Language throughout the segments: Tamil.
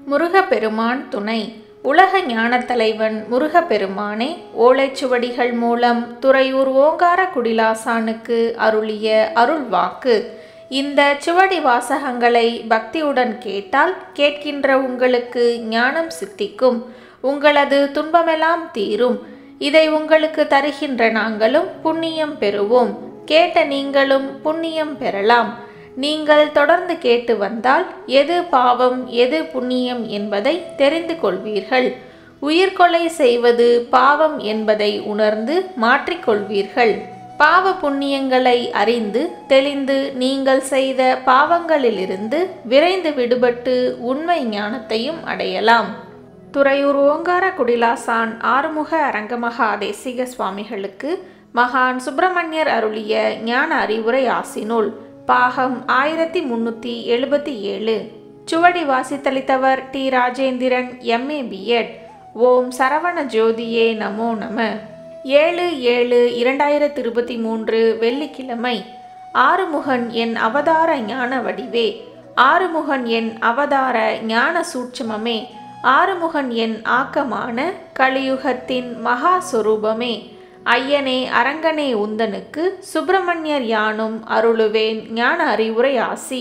முருகப்பெருமான் துணை உலக ஞானத் தலைவன் முருகப்பெருமானே ஓலைச்சுவடிகள் மூலம் துறையூர் ஓங்கார குடிலாசானுக்கு அருளிய அருள் வாக்கு இந்த சுவடி வாசகங்களை பக்தியுடன் கேட்டால் கேட்கின்ற உங்களுக்கு ஞானம் சித்திக்கும் உங்களது துன்பமெல்லாம் தீரும் இதை உங்களுக்கு தருகின்ற நாங்களும் புண்ணியம் பெறுவோம் கேட்ட நீங்களும் புண்ணியம் பெறலாம் நீங்கள் தொடர்ந்து கேட்டு வந்தால் எது பாவம் எது புண்ணியம் என்பதை தெரிந்து கொள்வீர்கள் உயிர்கொலை செய்வது பாவம் என்பதை உணர்ந்து மாற்றிக்கொள்வீர்கள் பாவ புண்ணியங்களை அறிந்து தெளிந்து நீங்கள் செய்த பாவங்களிலிருந்து விரைந்து விடுபட்டு உண்மை ஞானத்தையும் அடையலாம் துறையூர் ஓங்கார குடிலாசான் ஆறுமுக அரங்கமகா தேசிக சுவாமிகளுக்கு மகான் சுப்பிரமணியர் அருளிய ஞான அறிவுரை ஆசினுள் பாகம் ஆயிரத்தி முன்னூற்றி எழுபத்தி ஏழு சுவடி வாசித்தளித்தவர் டி ராஜேந்திரன் எம்ஏ பிஎட் ஓம் சரவண ஜோதியே நமோ நம ஏழு ஏழு இரண்டாயிரத்தி இருபத்தி மூன்று வெள்ளிக்கிழமை ஆறுமுகன் என் அவதார ஞான வடிவே ஆறுமுகன் என் அவதார ஞான சூட்சமமே ஆறுமுகன் என் ஆக்கமான கலியுகத்தின் மகா சொரூபமே ஐயனே அரங்கனே உந்தனுக்கு சுப்பிரமணியர் யானும் அருளுவேன் ஞான அறிவுரை ஆசி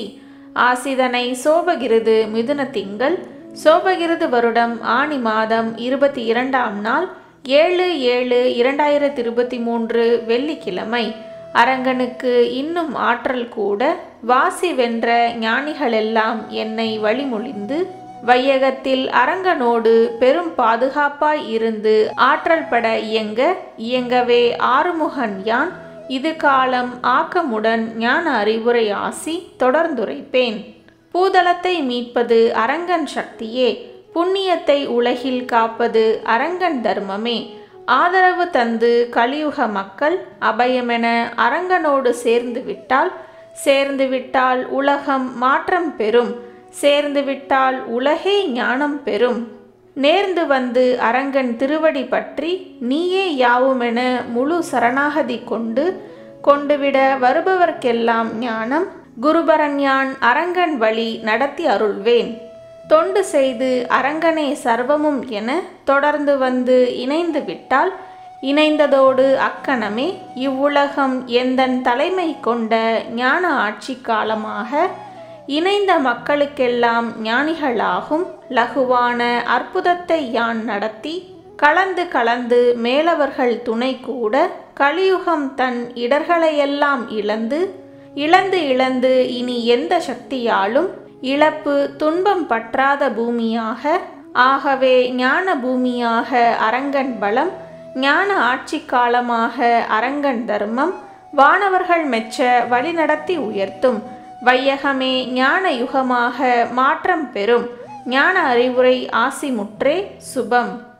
ஆசிதனை சோபகிருது மிதுன திங்கள் சோபகிருது வருடம் ஆணி மாதம் இருபத்தி இரண்டாம் நாள் ஏழு ஏழு இரண்டாயிரத்தி இருபத்தி மூன்று வெள்ளிக்கிழமை அரங்கனுக்கு இன்னும் ஆற்றல் கூட வாசி வென்ற ஞானிகளெல்லாம் என்னை வழிமொழிந்து வையகத்தில் அரங்கனோடு பெரும் பாதுகாப்பாய் இருந்து ஆற்றல் பட இயங்க இயங்கவே ஆறுமுகன் யான் இது காலம் ஆக்கமுடன் ஞான அறிவுரை ஆசி தொடர்ந்துரைப்பேன் பூதளத்தை மீட்பது அரங்கன் சக்தியே புண்ணியத்தை உலகில் காப்பது அரங்கன் தர்மமே ஆதரவு தந்து கலியுக மக்கள் அபயமென அரங்கனோடு சேர்ந்து விட்டால் சேர்ந்து விட்டால் உலகம் மாற்றம் பெறும் சேர்ந்து விட்டால் உலகே ஞானம் பெறும் நேர்ந்து வந்து அரங்கன் திருவடி பற்றி நீயே யாவுமென முழு சரணாகதி கொண்டு கொண்டுவிட வருபவர்க்கெல்லாம் ஞானம் குருபரன்யான் அரங்கன் வழி நடத்தி அருள்வேன் தொண்டு செய்து அரங்கனே சர்வமும் என தொடர்ந்து வந்து இணைந்து விட்டால் இணைந்ததோடு அக்கணமே இவ்வுலகம் எந்தன் தலைமை கொண்ட ஞான ஆட்சி காலமாக இணைந்த மக்களுக்கெல்லாம் ஞானிகளாகும் லகுவான அற்புதத்தை யான் நடத்தி கலந்து கலந்து மேலவர்கள் துணை கூட கலியுகம் தன் இடர்களையெல்லாம் இழந்து இழந்து இழந்து இனி எந்த சக்தியாலும் இழப்பு துன்பம் பற்றாத பூமியாக ஆகவே ஞான பூமியாக அரங்கன் பலம் ஞான ஆட்சி காலமாக அரங்கன் தர்மம் வானவர்கள் மெச்ச வழிநடத்தி உயர்த்தும் வையகமே ஞான யுகமாக மாற்றம் பெறும் ஞான அறிவுரை ஆசி முற்றே சுபம்